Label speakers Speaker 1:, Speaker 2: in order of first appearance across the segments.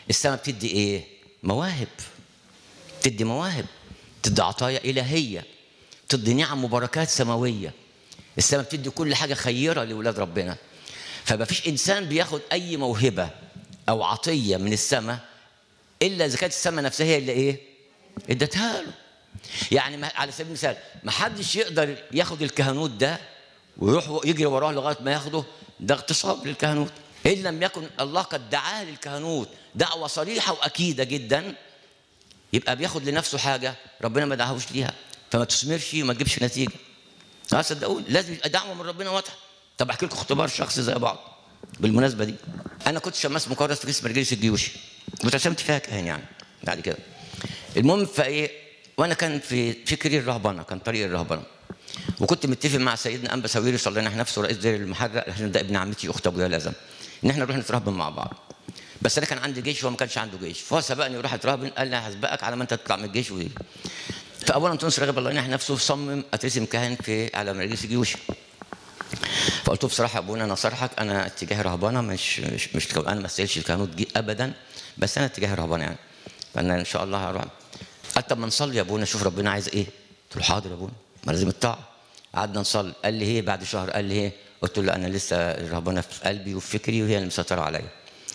Speaker 1: السماء بتدي ايه مواهب تدي مواهب تدي عطايا الهيه تدي نعم وبركات سماويه السماء بتدي كل حاجه خيره لاولاد ربنا فما فيش انسان بياخد اي موهبه او عطيه من السماء الا اذا كانت السماء نفسها هي اللي ايه ادتها له يعني ما على سبيل المثال ما حدش يقدر ياخد الكهنوت ده ويروح يجري وراه لغايه ما ياخده ده اغتصاب للكهنوت ان لم يكن الله قد دعاه للكهنوت دعوه صريحه واكيده جدا يبقى بياخد لنفسه حاجه ربنا ما دعاهوش ليها فما تثمرش وما تجيبش نتيجه اه صدقوني لازم يبقى دعوه من ربنا واضحه طب احكي لكم اختبار شخصي زي بعض بالمناسبه دي انا كنت شماس مكرس في قسم رجالس الجيوشي وترسمت فيها كهن يعني بعد كده المهم فايه وانا كان في فكري الرهبنه كان طريق الرهبنه وكنت متفق مع سيدنا انبا ساويري صلينا احنا نفسه رئيس دير المحرق عشان ده ابن عمتي اخت ابويا لازم ان احنا نروح نترهبن مع بعض بس انا كان عندي جيش وهو ما كانش عنده جيش فهو سبقني وراح اترهبن قال لي هسبقك على ما انت تطلع من الجيش وإيه. فاولا تونس راغب الله ينح نفسه صمم اترسم كاهن في على مجلس الجيوش فقلت له بصراحه يا ابونا انا صرحك انا اتجاه رهبانه مش مش, مش انا ما استاهلش الكهنوت دي ابدا بس انا اتجاه رهبانه يعني فانا ان شاء الله هروح قال طب ما نصلي يا ابونا شوف ربنا عايز ايه قلت له حاضر يا ابونا ما لازم الطاعه قعدنا نصلي قال لي ايه بعد شهر قال لي ايه قلت له انا لسه الرهبانه في قلبي وفي فكري وهي اللي مسيطره عليا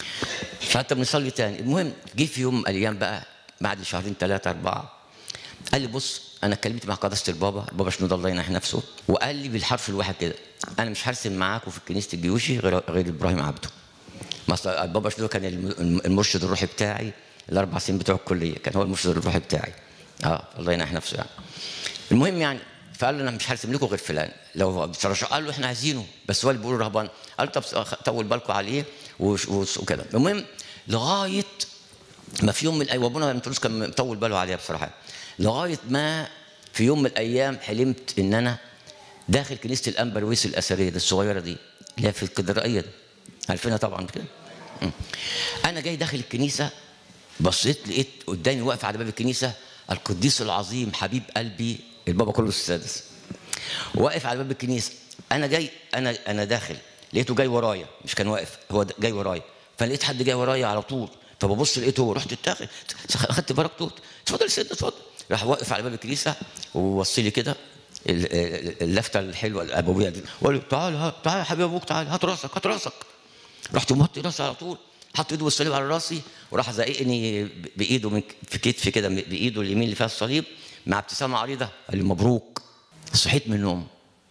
Speaker 1: فحتى بنصلي تاني المهم جه في يوم من الايام بقى بعد شهرين ثلاثه اربعه قال لي بص انا اتكلمت مع قداسه البابا البابا شنود الله ينح نفسه وقال لي بالحرف الواحد كده انا مش هرسم معاكم في كنيسه الجيوشي غير غير ابراهيم عبده مثلا البابا شنود كان الم- المرشد الروحي بتاعي الاربع سنين بتوع الكليه كان هو المرشد الروحي بتاعي اه الله ينح نفسه يعني المهم يعني فقال له انا مش هرسم لكم غير فلان لو بصراحه قال له احنا عايزينه بس هو اللي بيقول رهبان قال طب طول بالكم عليه وش- وش- وكده المهم لغايه ما في يوم من الايام وابونا انطونيوس كان مطول باله عليها بصراحه لغايه ما في يوم من الايام حلمت ان انا داخل كنيسه الانبرويس الاثريه دي الصغيره دي اللي هي في الكاتدرائيه دي عارفينها طبعا كده مم. انا جاي داخل الكنيسه بصيت لقيت قدامي واقف على باب الكنيسه القديس العظيم حبيب قلبي البابا كرولوس السادس واقف على باب الكنيسه انا جاي انا انا داخل لقيته جاي ورايا مش كان واقف هو جاي ورايا فلقيت حد جاي ورايا على طول فببص لقيته هو رحت اتاخد اخدت بركته اتفضل يا سيدنا اتفضل راح واقف على باب الكنيسه ووصي لي كده ال- ال- اللفته الحلوه الابويه دي وقال لي تعال ها- تعال يا حبيبي ابوك تعال هات راسك هات راسك رحت موطي راسي على طول حط ايده والصليب على راسي وراح زقني ب- بايده من ك- في كتفي كده بايده اليمين اللي فيها الصليب مع ابتسامه عريضه قال لي مبروك صحيت من النوم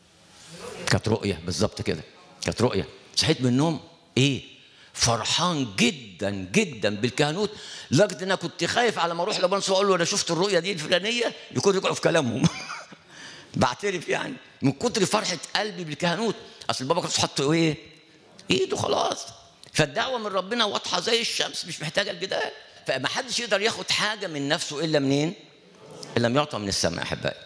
Speaker 1: كانت رؤيه بالظبط كده كانت رؤيه صحيت من النوم ايه فرحان جدا جدا بالكهنوت لدرجه ان انا كنت خايف على ما اروح لبنس واقول له انا شفت الرؤيه دي الفلانيه يكون رجعوا في كلامهم بعترف يعني من كتر فرحه قلبي بالكهنوت اصل البابا كان حط ايه ايده خلاص فالدعوه من ربنا واضحه زي الشمس مش محتاجه الجدال فما حدش يقدر ياخد حاجه من نفسه الا منين؟ الا لم يعطى من السماء احبائي